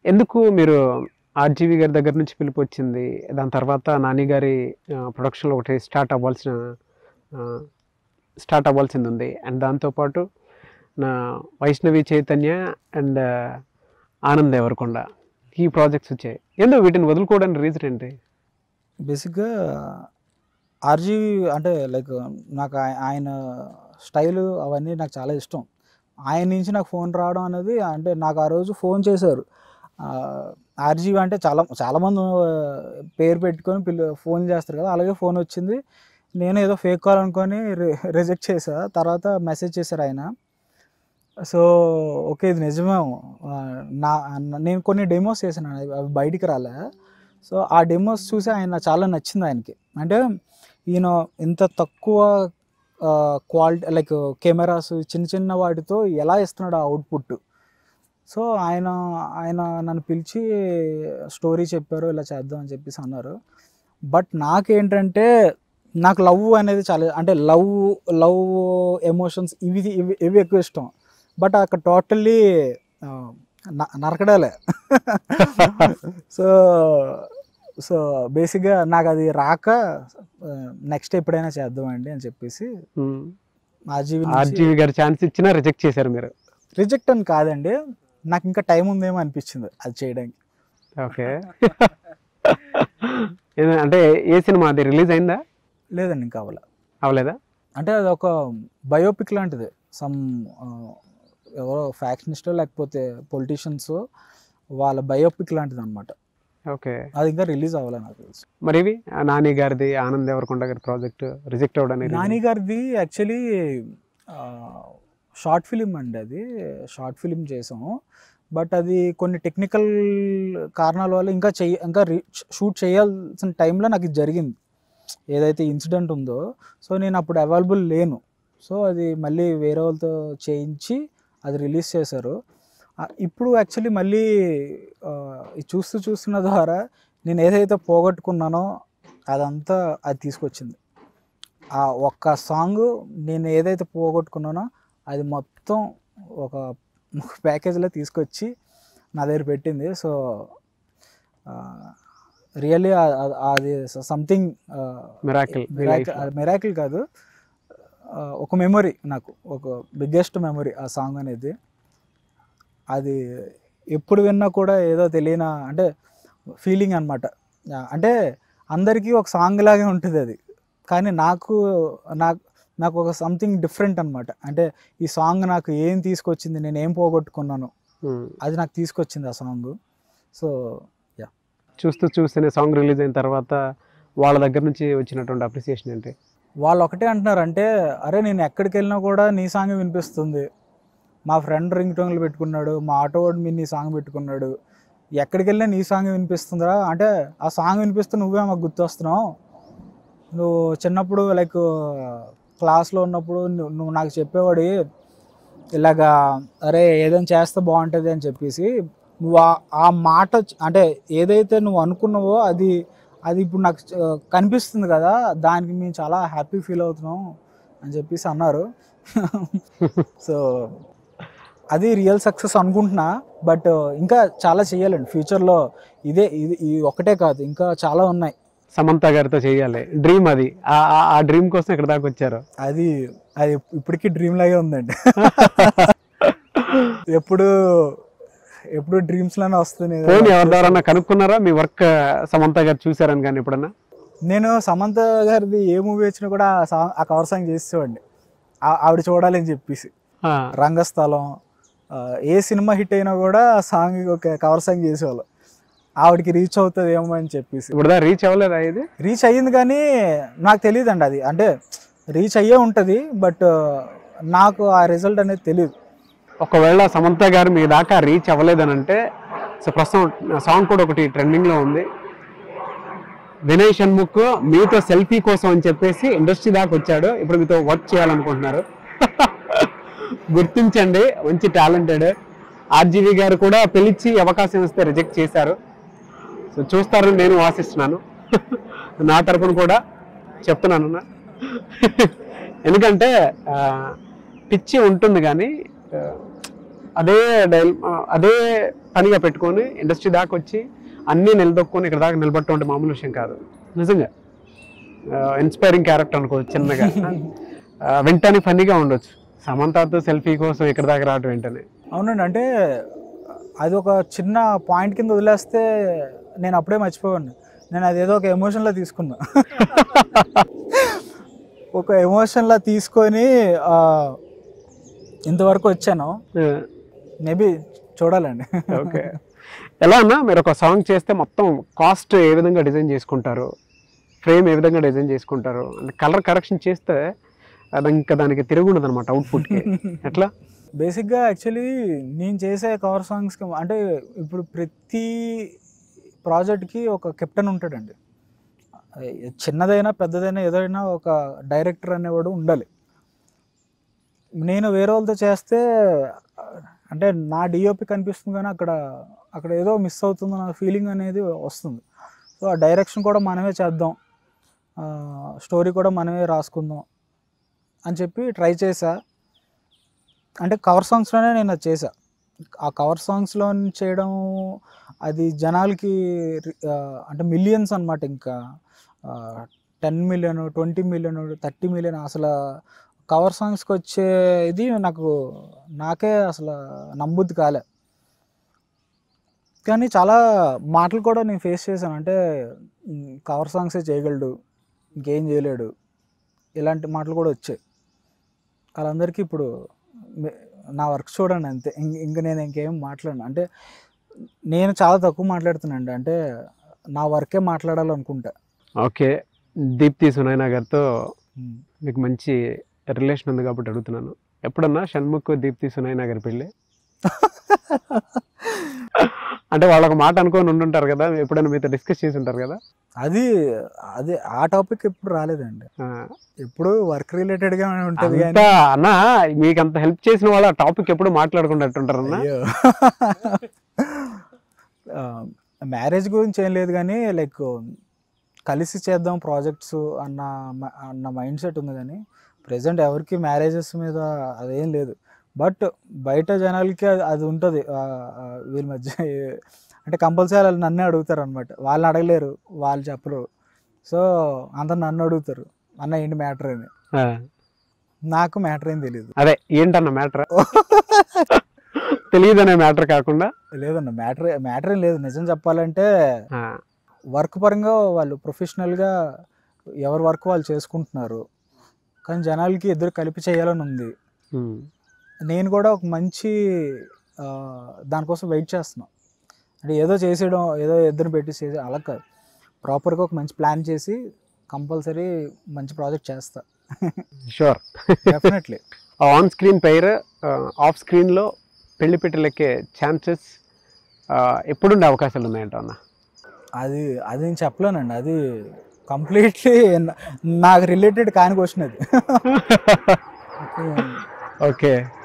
ఎందుకు మీరు ఆర్జీవి గారి దగ్గర నుంచి పిలుపు వచ్చింది దాని తర్వాత నాని గారి ప్రొడక్షన్లో ఒకటి స్టార్ట్ అవ్వాల్సిన స్టార్ట్ అవ్వాల్సింది ఉంది అండ్ దాంతోపాటు నా వైష్ణవి చైతన్య అండ్ ఆనంద్ దేవరకొండ ఈ ప్రాజెక్ట్స్ వచ్చాయి ఎందుకు వీటిని వదులుకోవడానికి రీజన్ ఏంటి బేసిక్గా ఆర్జీవి అంటే లైక్ నాకు ఆయ- ఆయన స్టైల్ అవన్నీ నాకు చాలా ఇష్టం ఆయన నుంచి నాకు ఫోన్ రావడం అనేది అంటే నాకు ఆ రోజు ఫోన్ చేశారు ఆర్జీవి అంటే చాలా చాలామంది ఆ, పేరు పెట్టుకొని పిల్ల ఫోన్ చేస్తారు కదా అలాగే ఫోన్ వచ్చింది నేను ఏదో ఫేక్ కాల్ అనుకొని రిజెక్ట్ చేశా తర్వాత మెసేజ్ చేశారు ఆయన సో ఓకే ఇది నిజమేమో ఆ, నా నేను కొన్ని డెమోస్ చేశాను అవి అవి బయటికి రాలే సో ఆ డెమోస్ చూసి ఆయన చాలా నచ్చింది ఆయనకి అంటే ఈయన ఇంత తక్కువ క్వాలిటీ లైక్ కెమెరాస్ చిన్న చిన్న వాటితో ఎలా ఇస్తున్నాడు ఆ అవుట్పుట్ సో ఆయన ఆయన నన్ను పిలిచి స్టోరీ చెప్పారు ఇలా చేద్దాం అని చెప్పేసి అన్నారు బట్ నాకేంటంటే నాకు లవ్ అనేది చాలా అంటే లవ్ లవ్ ఎమోషన్స్ ఇవి ఇవి ఇవి ఎక్కువ ఇష్టం బట్ అక్కడ టోటల్లీ నరకడాలే సో సో బేసిక్గా నాకు అది రాక నెక్స్ట్ ఎప్పుడైనా చేద్దామండి అని చెప్పేసి ఆర్జీవి ఆర్జీవి గారు ఛాన్స్ ఇచ్చినా రిజెక్ట్ చేశారు మీరు రిజెక్ట్ అని కాదండి నాకు ఇంకా టైం ఉందేమో అనిపించింది అది చేయడానికి ఓకే అంటే ఏ సినిమా అది రిలీజ్ అయిందా లేదండి ఇంకా అవ్వాల అవలేదా అంటే అది ఒక బయోపిక్ లాంటిది సమ్ ఎవరో ఫ్యాక్షనిస్టో లేకపోతే పొలిటీషియన్స్ వాళ్ళ బయోపిక్ లాంటిది అనమాట ఓకే అది ఇంకా రిలీజ్ అవ్వాలి నాకు తెలుసు మరి ఇవి ఆ నాని గారిది ఆనంద్ దేవరకొండ గారి ప్రాజెక్ట్ రిజెక్ట్ అవ్వడానికి నాని గారిది యాక్చువల్లీ షార్ట్ ఫిలిం అండి అది షార్ట్ ఫిలిం చేసాము బట్ అది కొన్ని టెక్నికల్ కారణాల వల్ల ఇంకా చెయ్య ఇంకా షూట్ చేయాల్సిన టైంలో నాకు ఇది జరిగింది ఏదైతే ఇన్సిడెంట్ ఉందో సో నేను అప్పుడు అవైలబుల్ లేను సో అది మళ్ళీ వేరే వాళ్ళతో చేయించి అది రిలీజ్ చేశారు ఆ, ఇప్పుడు యాక్చువల్లీ మళ్ళీ ఆ, ఇది చూస్తూ చూస్తున్న ద్వారా నేను ఏదైతే పోగొట్టుకున్నానో అదంతా అది తీసుకొచ్చింది ఆ ఒక్క సాంగ్ నేను ఏదైతే పోగొట్టుకున్నానో అది మొత్తం ఒక ప్యాకేజ్లో తీసుకొచ్చి నా దగ్గర పెట్టింది సో రియల్లీ అది సంథింగ్ మిరాకిల్ మెరాకిల్ కాదు ఆ, ఒక మెమొరీ నాకు ఒక బిగ్గెస్ట్ మెమొరీ ఆ సాంగ్ అనేది అది ఎప్పుడు విన్నా కూడా ఏదో తెలియని అంటే ఫీలింగ్ అనమాట అంటే అందరికీ ఒక సాంగ్ లాగే ఉంటుంది అది కానీ నాకు నాకు నాకు ఒక సంథింగ్ డిఫరెంట్ అనమాట అంటే ఈ సాంగ్ నాకు ఏం తీసుకొచ్చింది నేను ఏం పోగొట్టుకున్నాను అది నాకు తీసుకొచ్చింది ఆ సాంగ్ సో చూస్తూ చూస్తూనే సాంగ్ రిలీజ్ అయిన తర్వాత వాళ్ళ దగ్గర నుంచి వచ్చినటువంటి అప్రిసియేషన్ ఏంటి వాళ్ళు ఒకటే అంటున్నారు అంటే అరే నేను ఎక్కడికి వెళ్ళినా కూడా నీ సాంగ్ వినిపిస్తుంది మా ఫ్రెండ్ రింగ్ టోన్లు పెట్టుకున్నాడు మా ఆటో వాడు మీ నీ సాంగ్ పెట్టుకున్నాడు ఎక్కడికి వెళ్ళినా నీ సాంగ్ వినిపిస్తుందిరా అంటే ఆ సాంగ్ వినిపిస్తూ నువ్వే మాకు గుర్తొస్తున్నావు నువ్వు చిన్నప్పుడు లైక్ క్లాస్లో ఉన్నప్పుడు నువ్వు నువ్వు నాకు చెప్పేవాడి ఇలాగా అరే ఏదైనా చేస్తే బాగుంటుంది అని చెప్పేసి నువ్వు ఆ- ఆ మాట చ- అంటే ఏదైతే నువ్వు అనుకున్నావో అది అది ఇప్పుడు నాకు చ- కనిపిస్తుంది కదా దానికి మేము చాలా హ్యాపీ ఫీల్ అవుతున్నాం అని చెప్పేసి అన్నారు సో అది రియల్ సక్సెస్ అనుకుంటున్నా బట్ ఇంకా చాలా చేయాలండి ఫ్యూచర్లో ఇదే ఇది ఇది ఒకటే కాదు ఇంకా చాలా ఉన్నాయి సమంత గారితో చేయాలి డ్రీమ్ అది ఆ- ఆ- ఆ డ్రీమ్ కోసం ఇక్కడ దాకా వచ్చారు అది అది ఇప్పటికీ డ్రీమ్ లాగే ఉందండి ఎప్పుడు ఎప్పుడు డ్రీమ్స్ లోనే వస్తుంది ఫోన్ ఎవరి ద్వారా కనుక్కున్నారా మీ వర్క్ సమంత గారు చూసారని కానీ ఎప్పుడన్నా నేను సమంత గారిది ఏ మూవీ వచ్చినా కూడా ఆ సాంగ్ ఆ కవర్ సాంగ్ చేసేవాడిని ఆ- ఆవిడ చూడాలని చెప్పేసి ఆ, రంగస్థలం ఆ, ఏ సినిమా హిట్ అయినా కూడా ఆ సాంగ్ ఒక కవర్ సాంగ్ చేసేవాళ్ళు ఆవిడకి రీచ్ అవుతుంది ఏమో అని చెప్పేసి ఇప్పుడు దా రీచ్ అవ్వలేదా ఇది రీచ్ అయ్యింది కానీ నాకు తెలియదండి అది అంటే రీచ్ అయ్యే ఉంటుంది బట్ నాకు ఆ రిజల్ట్ అనేది తెలియదు ఒకవేళ సమంత గారు మీ దాకా రీచ్ అవ్వలేదని అంటే సో ప్రస్తుతం సాంగ్ కూడా ఒకటి ట్రెండింగ్ లో ఉంది వినయ్ షణ్ముఖ్ మీతో సెల్ఫీ కోసం అని చెప్పేసి ఇండస్ట్రీ దాకా వచ్చాడు ఇప్పుడు మీతో వర్క్ చేయాలనుకుంటున్నారు గుర్తించండి మంచి టాలెంటెడ్ ఆర్జీవి గారు కూడా పిలిచి అవకాశం ఇస్తే రిజెక్ట్ చేశారు సో చూస్తారని నేను ఆశిస్తున్నాను నా తరపున కూడా చెప్తున్నాను అన్న. ఎందుకంటే ఆ, పిచ్చి ఉంటుంది కానీ ఆ, అదే డైల్ అదే పనిగా పెట్టుకొని ఇండస్ట్రీ దాకా వచ్చి అన్నీ నిలదొక్కుని ఇక్కడ దాకా నిలబడటం అంటే మామూలు విషయం కాదు నిజంగా ఇన్స్పైరింగ్ క్యారెక్టర్ అనుకోవచ్చు చిన్నగా ఆ, వెంటనే ఫన్నీగా ఉండొచ్చు సమంతతో సెల్ఫీ కోసం ఇక్కడ దాకా రావడం వెంటనే అవునండి అంటే అది ఒక చిన్న పాయింట్ కింద వదిలేస్తే నేను అప్పుడే మర్చిపోయాను నేను అదేదో ఒక ఎమోషన్లా తీసుకున్నా ఒక ఎమోషన్లా తీసుకొని ఆ, ఇంతవరకు వచ్చాను మేబీ చూడాలండి ఓకే ఎలా అన్నా మీరు ఒక సాంగ్ చేస్తే మొత్తం కాస్ట్ ఏ విధంగా డిజైన్ చేసుకుంటారు ఫ్రేమ్ ఏ విధంగా డిజైన్ చేసుకుంటారు అంటే కలర్ కరెక్షన్ చేస్తే అది ఇంకా దానికి తిరుగుండదు అనమాట అవుట్పుట్కి ఎట్లా బేసిక్గా యాక్చువల్లీ నేను చేసే కవర్ సాంగ్స్కి అంటే ఇప్పుడు ప్రతి ప్రాజెక్ట్కి ఒక కెప్టెన్ ఉంటాడండి చిన్నదైనా పెద్దదైనా ఏదైనా ఒక డైరెక్టర్ అనేవాడు ఉండాలి నేను వేరే వాళ్ళతో చేస్తే అంటే నా డిఓపి కనిపిస్తుంది కానీ అక్కడ అక్కడ ఏదో మిస్ అవుతుంది నా ఫీలింగ్ అనేది వస్తుంది సో ఆ డైరెక్షన్ కూడా మనమే చేద్దాం స్టోరీ కూడా మనమే రాసుకుందాం అని చెప్పి ట్రై చేశా అంటే కవర్ సాంగ్స్లోనే నేను అది చేశా ఆ కవర్ సాంగ్స్లో చేయడం అది జనాలకి రి- ఆ, అంటే మిలియన్స్ అనమాట ఇంకా ten million twenty million thirty million అసలు కవర్ సాంగ్స్కి వచ్చే ఇది నాకు నాకే అసలు నమ్ముద్ది కాలే కానీ చాలా మాటలు కూడా నేను ఫేస్ చేశాను అంటే కవర్ సాంగ్సే చేయగలడు ఇంకేం చేయలేడు ఇలాంటి మాటలు కూడా వచ్చాయి వాళ్ళందరికీ ఇప్పుడు మే- నా వర్క్ చూడండి అంతే ఇంక ఇంక నేను ఇంకేం మాట్లాడను అంటే నేను చాలా తక్కువ మాట్లాడుతున్నానండి అంటే నా వర్కే మాట్లాడాలనుకుంటా ఓకే దీప్తి సునైనా గారితో మీకు మంచి రిలేషన్ ఉంది కాబట్టి అడుగుతున్నాను ఎప్పుడన్నా షణ్ముఖ్ దీప్తి సునైనా గారి పెళ్ళి అంటే వాళ్ళు ఒక మాట అనుకొని ఉండుంటారు కదా ఎప్పుడైనా మీతో డిస్కస్ చేసి ఉంటారు కదా అది అది ఆ టాపిక్ ఎప్పుడు రాలేదండి ఆ, ఎప్పుడు వర్క్ రిలేటెడ్గా ఉంటుంది కానీ అంతా అన్న మీకు అంత హెల్ప్ చేసిన వాళ్ళు ఆ టాపిక్ ఎప్పుడు మాట్లాడుకున్నట్టుంటారు అన్న అయ్యో మ్యారేజ్ గురించి ఏం లేదు కానీ లైక్ కలిసి చేద్దాం ప్రాజెక్ట్స్ అన్న మ- అన్న మైండ్ సెట్ ఉంది కానీ ప్రజెంట్ ఎవరికి మ్యారేజెస్ మీద అదేం లేదు బట్ బయట జనాలకి అది- అది ఉంటుంది వీళ్ళ మధ్య అంటే కంపల్సరీ వాళ్ళు నన్నే అడుగుతారు అనమాట వాళ్ళని అడగలేరు వాళ్ళు చెప్పరు సో అందరు నన్ను అడుగుతారు అన్న ఏంటి మ్యాటర్ అని ఆ, నాకు మ్యాటర్ ఏం తెలియదు అదే ఏంటన్న మ్యాటర్ తెలియదనే మ్యాటర్ కాకుండా లేదన్న మ్యాటర్ మ్యాటర్ ఏం లేదు నిజం చెప్పాలంటే ఆ, వర్క్ పరంగా వాళ్ళు ప్రొఫెషనల్గా ఎవరి వర్క్ వాళ్ళు చేసుకుంటున్నారు కానీ జనాలకి ఇద్దరు కలిపి చేయాలని ఉంది ఉమ్, నేను కూడా ఒక మంచి ఆ, దానికోసం వెయిట్ చేస్తున్నాను అంటే ఏదో చేసేయడం ఏదో ఇద్దరు పెట్టి చేసే అలా కాదు ప్రాపర్గా ఒక మంచి ప్లాన్ చేసి కంపల్సరీ మంచి ప్రాజెక్ట్ చేస్తా sure definitely on screen pair off స్క్రీన్లో పెళ్లి పెట్టలెక్కే ఛాన్సెస్ ఎప్పుడుండే అవకాశాలు ఉన్నాయంట అన్న అది అది నేను చెప్పలేనండి అది కంప్లీట్లీ నాకు రిలేటెడ్ కాని క్వశ్చన్ అది ఓకే